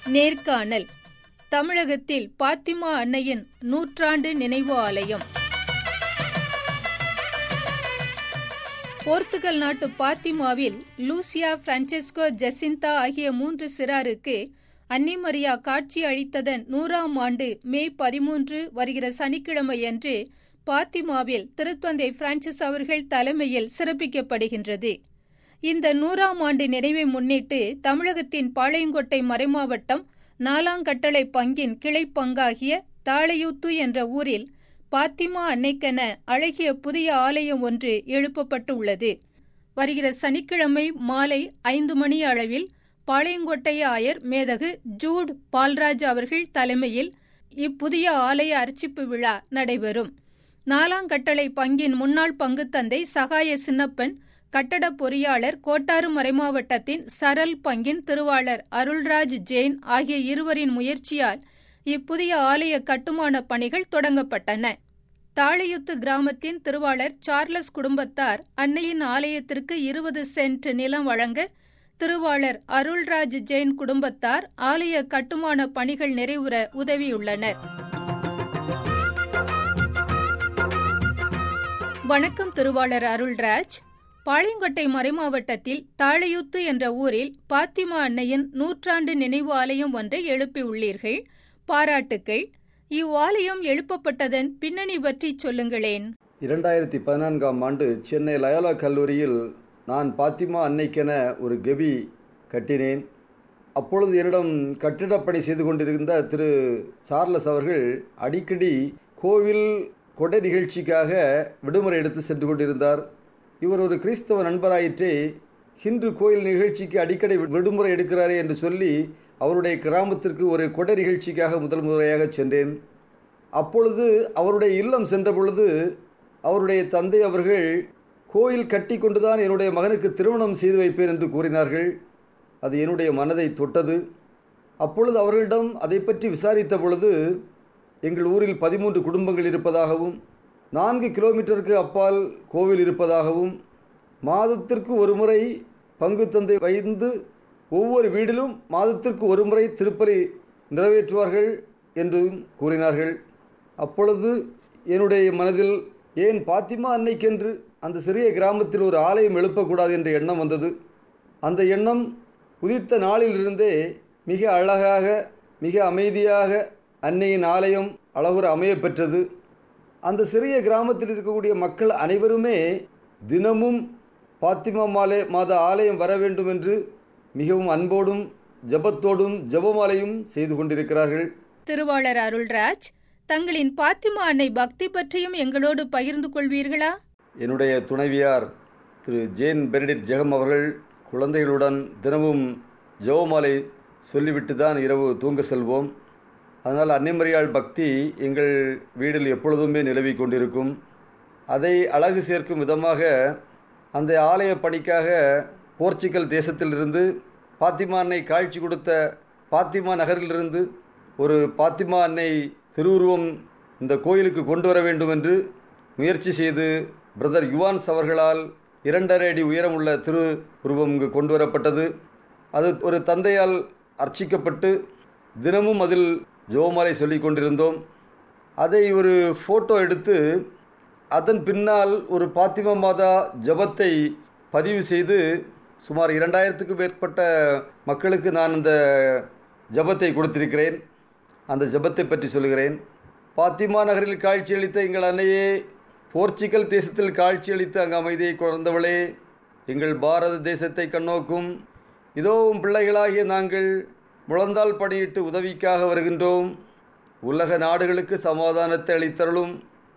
நேர்காணல் தமிழகத்தில் பாத்திமா அன்னையின் நூற்றாண்டு நினைவு ஆலயம் போர்த்துகல் நாட்டு பாத்திமாவில் லூசியா பிரான்செஸ்கோ ஜெசிந்தா ஆகிய மூன்று சிறாருக்கு அன்னிமரியா காட்சி அளித்ததன் நூறாம் ஆண்டு மே பதிமூன்று வருகிற சனிக்கிழமையன்று பாத்திமாவில் திருத்தந்தை பிரான்சிஸ் அவர்கள் தலைமையில் சிறப்பிக்கப்படுகின்றது இந்த நூறாம் ஆண்டு நினைவை முன்னிட்டு தமிழகத்தின் பாளையங்கோட்டை மறைமாவட்டம் நாலாங்கட்டளை பங்கின் கிளை பங்காகிய தாளையூத்து என்ற ஊரில் பாத்திமா அன்னைக்கென அழகிய புதிய ஆலயம் ஒன்று எழுப்பப்பட்டுள்ளது வருகிற சனிக்கிழமை மாலை ஐந்து மணி அளவில் பாளையங்கோட்டை ஆயர் மேதகு ஜூட் பால்ராஜ் அவர்கள் தலைமையில் இப்புதிய ஆலய அர்ச்சிப்பு விழா நடைபெறும் நாலாங்கட்டளை பங்கின் முன்னாள் பங்குத்தந்தை சகாய சின்னப்பன் கட்டட பொறியாளர் கோட்டாறு மறைமாவட்டத்தின் சரல் பங்கின் திருவாளர் அருள்ராஜ் ஜெயின் ஆகிய இருவரின் முயற்சியால் இப்புதிய ஆலய கட்டுமான பணிகள் தொடங்கப்பட்டன தாழையுத்து கிராமத்தின் திருவாளர் சார்லஸ் குடும்பத்தார் அன்னையின் ஆலயத்திற்கு இருபது சென்ட் நிலம் வழங்க திருவாளர் அருள்ராஜ் ஜெயின் குடும்பத்தார் ஆலய கட்டுமான பணிகள் நிறைவுற உதவியுள்ளனர் வணக்கம் திருவாளர் அருள்ராஜ் பாளையங்கோட்டை மறைமாவட்டத்தில் தாழையூத்து என்ற ஊரில் பாத்திமா அன்னையின் நூற்றாண்டு நினைவு ஆலயம் ஒன்றை எழுப்பியுள்ளீர்கள் பாராட்டுக்கள் இவ்வாலயம் எழுப்பப்பட்டதன் பின்னணி பற்றி சொல்லுங்களேன் இரண்டாயிரத்தி பதினான்காம் ஆண்டு சென்னை லயோலா கல்லூரியில் நான் பாத்திமா அன்னைக்கென ஒரு கெபி கட்டினேன் அப்பொழுது என்னிடம் கட்டிடப்பணி செய்து கொண்டிருந்த திரு சார்லஸ் அவர்கள் அடிக்கடி கோவில் கொடை நிகழ்ச்சிக்காக விடுமுறை எடுத்து சென்று கொண்டிருந்தார் இவர் ஒரு கிறிஸ்தவ நண்பராயிற்றே ஹிந்து கோயில் நிகழ்ச்சிக்கு அடிக்கடி விடுமுறை எடுக்கிறாரே என்று சொல்லி அவருடைய கிராமத்திற்கு ஒரு கொடை நிகழ்ச்சிக்காக முதல் முறையாக சென்றேன் அப்பொழுது அவருடைய இல்லம் சென்ற பொழுது அவருடைய தந்தை அவர்கள் கோயில் கட்டி கொண்டுதான் என்னுடைய மகனுக்கு திருமணம் செய்து வைப்பேன் என்று கூறினார்கள் அது என்னுடைய மனதை தொட்டது அப்பொழுது அவர்களிடம் அதை பற்றி விசாரித்த பொழுது எங்கள் ஊரில் பதிமூன்று குடும்பங்கள் இருப்பதாகவும் நான்கு கிலோமீட்டருக்கு அப்பால் கோவில் இருப்பதாகவும் மாதத்திற்கு ஒரு முறை பங்கு தந்தை வைந்து ஒவ்வொரு வீட்டிலும் மாதத்திற்கு ஒரு முறை திருப்பலி நிறைவேற்றுவார்கள் என்றும் கூறினார்கள் அப்பொழுது என்னுடைய மனதில் ஏன் பாத்திமா அன்னைக்கென்று அந்த சிறிய கிராமத்தில் ஒரு ஆலயம் எழுப்பக்கூடாது என்ற எண்ணம் வந்தது அந்த எண்ணம் உதித்த நாளிலிருந்தே மிக அழகாக மிக அமைதியாக அன்னையின் ஆலயம் அழகுற அமைய பெற்றது அந்த சிறிய கிராமத்தில் இருக்கக்கூடிய மக்கள் அனைவருமே தினமும் பாத்திமா மாலை மாத ஆலயம் வர வேண்டும் என்று மிகவும் அன்போடும் ஜபத்தோடும் ஜபமாலையும் செய்து கொண்டிருக்கிறார்கள் திருவாளர் அருள்ராஜ் தங்களின் பாத்திமா அன்னை பக்தி பற்றியும் எங்களோடு பகிர்ந்து கொள்வீர்களா என்னுடைய துணைவியார் திரு ஜேன் பெனடிட் ஜெகம் அவர்கள் குழந்தைகளுடன் தினமும் ஜெபமாலை சொல்லிவிட்டு தான் இரவு தூங்க செல்வோம் அதனால் அன்னைமரியாள் பக்தி எங்கள் வீட்டில் எப்பொழுதுமே நிலவி கொண்டிருக்கும் அதை அழகு சேர்க்கும் விதமாக அந்த ஆலய பணிக்காக போர்ச்சுகல் தேசத்திலிருந்து பாத்திமா அன்னை காட்சி கொடுத்த பாத்திமா நகரிலிருந்து ஒரு பாத்திமா அன்னை திருவுருவம் இந்த கோயிலுக்கு கொண்டு வர வேண்டும் என்று முயற்சி செய்து பிரதர் யுவான்ஸ் அவர்களால் இரண்டரை அடி உயரமுள்ள திரு உருவம் இங்கு கொண்டு வரப்பட்டது அது ஒரு தந்தையால் அர்ச்சிக்கப்பட்டு தினமும் அதில் ஜோமாலை சொல்லி கொண்டிருந்தோம் அதை ஒரு ஃபோட்டோ எடுத்து அதன் பின்னால் ஒரு பாத்திமா மாதா ஜபத்தை பதிவு செய்து சுமார் இரண்டாயிரத்துக்கு மேற்பட்ட மக்களுக்கு நான் இந்த ஜபத்தை கொடுத்திருக்கிறேன் அந்த ஜபத்தை பற்றி சொல்கிறேன் பாத்திமா நகரில் காட்சியளித்த எங்கள் அன்னையே போர்ச்சுகல் தேசத்தில் காட்சியளித்து அங்கு அமைதியை குழந்தவளே எங்கள் பாரத தேசத்தை கண்ணோக்கும் இதோ உன் பிள்ளைகளாகிய நாங்கள் முழந்தால் பணியிட்டு உதவிக்காக வருகின்றோம் உலக நாடுகளுக்கு சமாதானத்தை அளித்தருளும்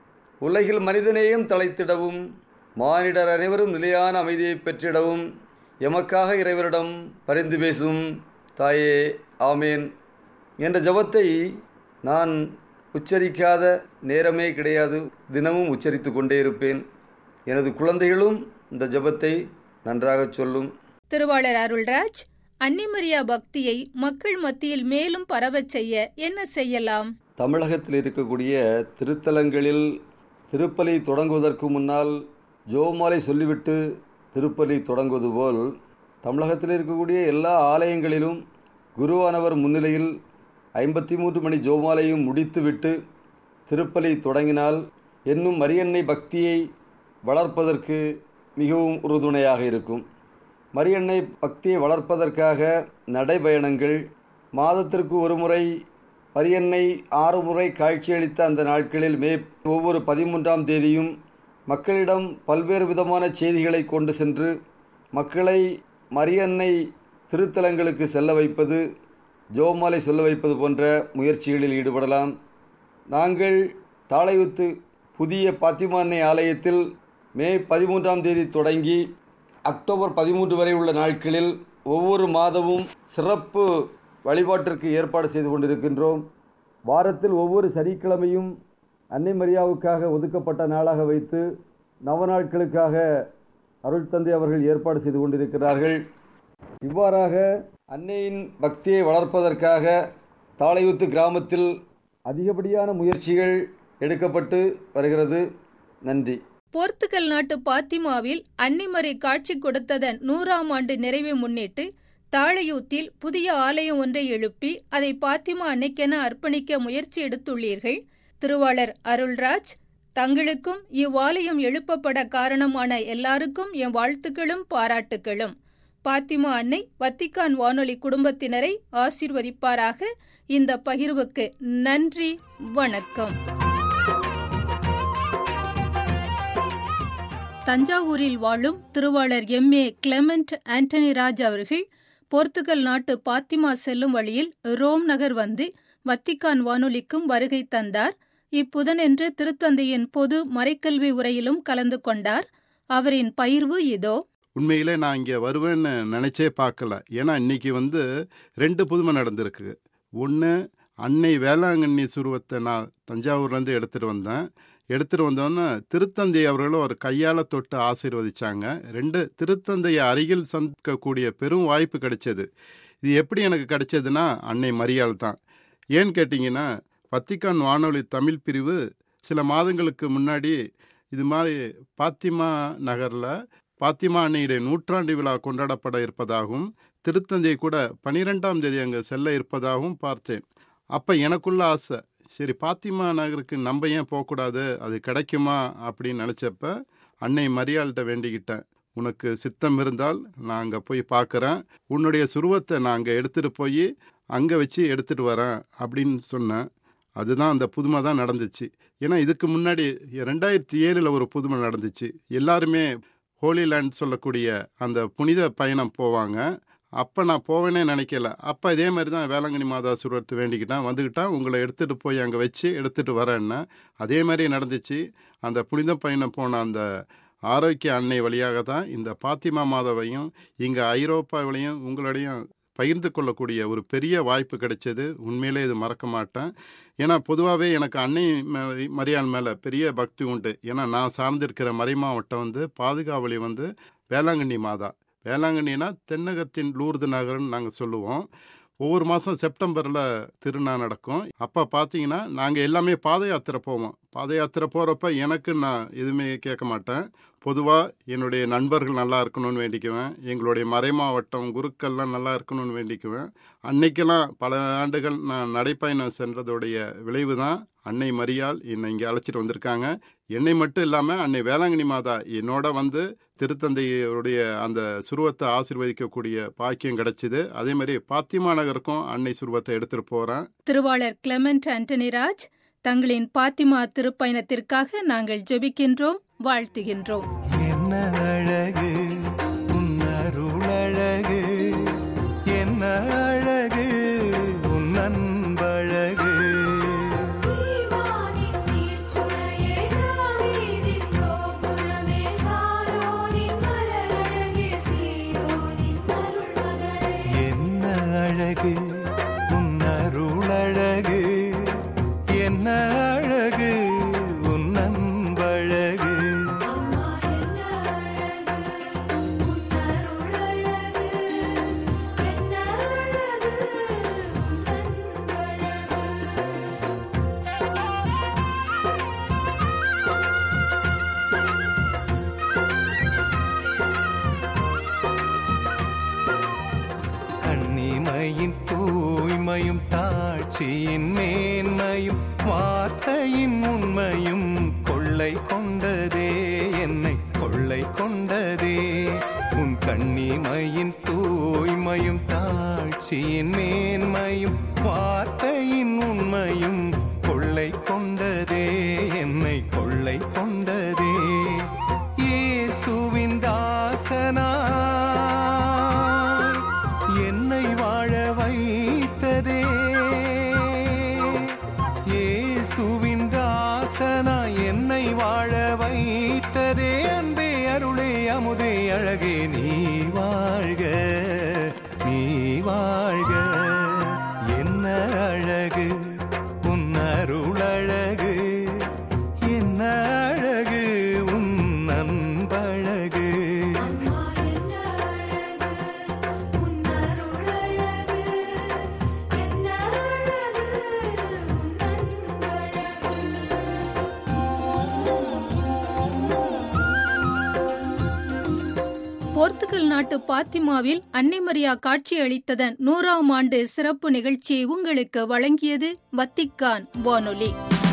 உலகில் மனிதநேயம் தலைத்திடவும் மானிடர் அனைவரும் நிலையான அமைதியை பெற்றிடவும் எமக்காக இறைவரிடம் பரிந்து பேசும் தாயே ஆமேன் என்ற ஜபத்தை நான் உச்சரிக்காத நேரமே கிடையாது தினமும் உச்சரித்து கொண்டே இருப்பேன் எனது குழந்தைகளும் இந்த ஜபத்தை நன்றாக சொல்லும் திருவாளர் அருள்ராஜ் அன்னிமரியா பக்தியை மக்கள் மத்தியில் மேலும் பரவச் செய்ய என்ன செய்யலாம் தமிழகத்தில் இருக்கக்கூடிய திருத்தலங்களில் திருப்பலி தொடங்குவதற்கு முன்னால் ஜோமாலை சொல்லிவிட்டு திருப்பலி தொடங்குவது போல் தமிழகத்தில் இருக்கக்கூடிய எல்லா ஆலயங்களிலும் குருவானவர் முன்னிலையில் ஐம்பத்தி மூன்று மணி ஜோமாலையும் முடித்துவிட்டு திருப்பலி தொடங்கினால் என்னும் மரியன்னை பக்தியை வளர்ப்பதற்கு மிகவும் உறுதுணையாக இருக்கும் மரியன்னை பக்தியை வளர்ப்பதற்காக நடைபயணங்கள் மாதத்திற்கு ஒரு முறை மரியன்னை ஆறு முறை காட்சியளித்த அந்த நாட்களில் மே ஒவ்வொரு பதிமூன்றாம் தேதியும் மக்களிடம் பல்வேறு விதமான செய்திகளை கொண்டு சென்று மக்களை மரியன்னை திருத்தலங்களுக்கு செல்ல வைப்பது ஜோமாலை சொல்ல வைப்பது போன்ற முயற்சிகளில் ஈடுபடலாம் நாங்கள் தாளையுத்து புதிய பாத்திமான்னை ஆலயத்தில் மே பதிமூன்றாம் தேதி தொடங்கி அக்டோபர் பதிமூன்று வரை உள்ள நாட்களில் ஒவ்வொரு மாதமும் சிறப்பு வழிபாட்டிற்கு ஏற்பாடு செய்து கொண்டிருக்கின்றோம் வாரத்தில் ஒவ்வொரு சனிக்கிழமையும் அன்னை மரியாவுக்காக ஒதுக்கப்பட்ட நாளாக வைத்து நவ நாட்களுக்காக அருள் தந்தை அவர்கள் ஏற்பாடு செய்து கொண்டிருக்கிறார்கள் இவ்வாறாக அன்னையின் பக்தியை வளர்ப்பதற்காக தாளையூத்து கிராமத்தில் அதிகப்படியான முயற்சிகள் எடுக்கப்பட்டு வருகிறது நன்றி போர்த்துகல் நாட்டு பாத்திமாவில் அன்னிமறை காட்சி கொடுத்ததன் நூறாம் ஆண்டு நிறைவை முன்னிட்டு தாழையூத்தில் புதிய ஆலயம் ஒன்றை எழுப்பி அதை பாத்திமா அன்னைக்கென அர்ப்பணிக்க முயற்சி எடுத்துள்ளீர்கள் திருவாளர் அருள்ராஜ் தங்களுக்கும் இவ்வாலயம் எழுப்பப்பட காரணமான எல்லாருக்கும் என் வாழ்த்துக்களும் பாராட்டுகளும் பாத்திமா அன்னை வத்திக்கான் வானொலி குடும்பத்தினரை ஆசீர்வதிப்பாராக இந்த பகிர்வுக்கு நன்றி வணக்கம் தஞ்சாவூரில் வாழும் திருவாளர் M A Clement Antony Raj அவர்கள் போர்த்துகல் நாட்டு பாத்திமா செல்லும் வழியில் ரோம் நகர் வந்து வத்திக்கான் வானொலிக்கும் வருகை தந்தார் இப்புதனென்று திருத்தந்தையின் பொது மறைக்கல்வி உரையிலும் கலந்து கொண்டார் அவரின் பயிர்வு இதோ உண்மையிலே நான் இங்கே வருவேன்னு நினச்சே பார்க்கல ஏன்னா இன்னைக்கு வந்து ரெண்டு புதுமை நடந்திருக்கு ஒன்று அன்னை வேளாங்கண்ணி சுருவத்தை நான் தஞ்சாவூர்லேருந்து எடுத்துகிட்டு வந்தேன் எடுத்துகிட்டு வந்தோன்னே திருத்தந்தை அவர்களும் ஒரு கையால் தொட்டு ஆசீர்வதிச்சாங்க ரெண்டு திருத்தந்தையை அருகில் சந்திக்கக்கூடிய பெரும் வாய்ப்பு கிடைச்சது இது எப்படி எனக்கு கிடைச்சதுன்னா அன்னை மரியாள் தான் ஏன்னு கேட்டிங்கன்னா வத்திக்கான் வானொலி தமிழ் பிரிவு சில மாதங்களுக்கு முன்னாடி இது மாதிரி பாத்திமா நகரில் பாத்திமா அன்னையுடைய நூற்றாண்டு விழா கொண்டாடப்பட இருப்பதாகவும் திருத்தந்தை கூட பனிரெண்டாம் தேதி அங்கே செல்ல இருப்பதாகவும் பார்த்தேன் அப்போ எனக்குள்ள ஆசை சரி பாத்திமா நகருக்கு நம்ம ஏன் போகக்கூடாது அது கிடைக்குமா அப்படின்னு நினச்சப்ப அன்னை மரியாள்கிட்ட வேண்டிக்கிட்டேன் உனக்கு சித்தம் இருந்தால் நான் அங்கே போய் பார்க்குறேன் உன்னுடைய சுருவத்தை நான் அங்கே எடுத்துகிட்டு போய் அங்கே வச்சு எடுத்துகிட்டு வரேன் அப்படின்னு சொன்னேன் அதுதான் அந்த புதுமை தான் நடந்துச்சு ஏன்னா இதுக்கு முன்னாடி ரெண்டாயிரத்தி ஏழில் ஒரு புதுமை நடந்துச்சு எல்லாருமே ஹோலி லேண்ட் சொல்லக்கூடிய அந்த புனித பயணம் போவாங்க அப்போ நான் போவேனே நினைக்கல அப்போ இதே மாதிரி தான் வேளாங்கண்ணி மாதா சுருவத்தை வேண்டிக்கிட்டேன் வந்துக்கிட்டான் உங்களை எடுத்துகிட்டு போய் அங்கே வச்சு எடுத்துகிட்டு வரேன்னா அதே மாதிரி நடந்துச்சு அந்த புனித பயணம் போன அந்த ஆரோக்கிய அன்னை வழியாக தான் இந்த பாத்திமா மாதாவையும் இங்கே ஐரோப்பாவிலையும் உங்களோடையும் பகிர்ந்து கொள்ளக்கூடிய ஒரு பெரிய வாய்ப்பு கிடைச்சது உண்மையிலே இது மறக்க மாட்டேன் ஏன்னா பொதுவாகவே எனக்கு அன்னை மரியாள் மேலே பெரிய பக்தி உண்டு ஏன்னா நான் சார்ந்திருக்கிற மறை மாவட்டம் வந்து பாதுகாவலி வந்து வேளாங்கண்ணி மாதா வேளாங்கண்ணினா தென்னகத்தின் லூர்து நகர்னு நாங்கள் சொல்லுவோம் ஒவ்வொரு மாதம் செப்டம்பரில் திருநா நடக்கும் அப்போ பார்த்தீங்கன்னா நாங்கள் எல்லாமே பாத யாத்திரை போவோம் பாத யாத்திரை போகிறப்ப எனக்கு நான் எதுவுமே கேட்க மாட்டேன் பொதுவாக என்னுடைய நண்பர்கள் நல்லா இருக்கணும்னு வேண்டிக்குவேன் எங்களுடைய மறை மாவட்டம் குருக்கள்லாம் நல்லா இருக்கணும்னு வேண்டிக்குவேன் அன்னைக்கெல்லாம் பல ஆண்டுகள் நான் நடைப்பயணம் சென்றதுடைய விளைவு தான் அன்னை மரியாள் என்னை இங்கே அழைச்சிட்டு வந்திருக்காங்க என்னை மட்டும் இல்லாமல் அன்னை வேளாங்கண்ணி மாதா என்னோட வந்து திருத்தந்தையுடைய அந்த சுருவத்தை ஆசிர்வதிக்கக்கூடிய பாக்கியம் கிடைச்சிது அதே மாதிரி பாத்திமா நகருக்கும் அன்னை சுருவத்தை எடுத்துகிட்டு போகிறேன் திருவாளர் கிளமெண்ட் ஆண்டனி ராஜ் தங்களின் பாத்திமா திருப்பயணத்திற்காக நாங்கள் ஜெபிக்கின்றோம் வாழ்த்துகின்றோம் என்ன அழகு உன்னருள் அழகு என்ன அழகு உன் அன்பழகு தீவானின் நீர்ச்சுளையே தாவீதின் கோபுரமே சாரோனின் மலரழகே சீயோனின் அருள்மகளே என்ன அழகு உன் அருள் அழகு என்ன அழகு உன் அன்பழகு அம்மா என்ன கண்ணிமையின் தூய்மையும் தாழ்ச்சியின் மேன்மையும் வார்த்தையின் உண்மையும் கொள்ளை கொண்டதே என்னை கொள்ளை கொண்டதே உன் கண்ணிமையின் தூய்மையும் தாழ்ச்சியின் மேன்மையும் வார்த்தையின் உண்மையும் கொள்ளை கொண்டதே என்னை கொள்ளை கொண்டதே இயேசுவின் தாசனாய் என்னை வாழ வைத்ததே இயேசுவின் தாசனாய் என்னை வாழ வைத்ததே அன்பே அருளே அமுதே அழகே நீ வாழ்க நீ வாழ்க என்ன அழகு உன் அருள் அழகு என்ன அழகு உன் அன்பழகு அம்மா என்ன அழகு உன் அருள் அழகு என்ன அழகு உன் அன்பழகு போர்த்துகல் நாட்டு பாத்திமாவில் அன்னை மரியா காட்சி அளித்ததன் நூறாம் ஆண்டு சிறப்பு நிகழ்ச்சியை உங்களுக்கு வழங்கியது வத்திக்கான் வானொலி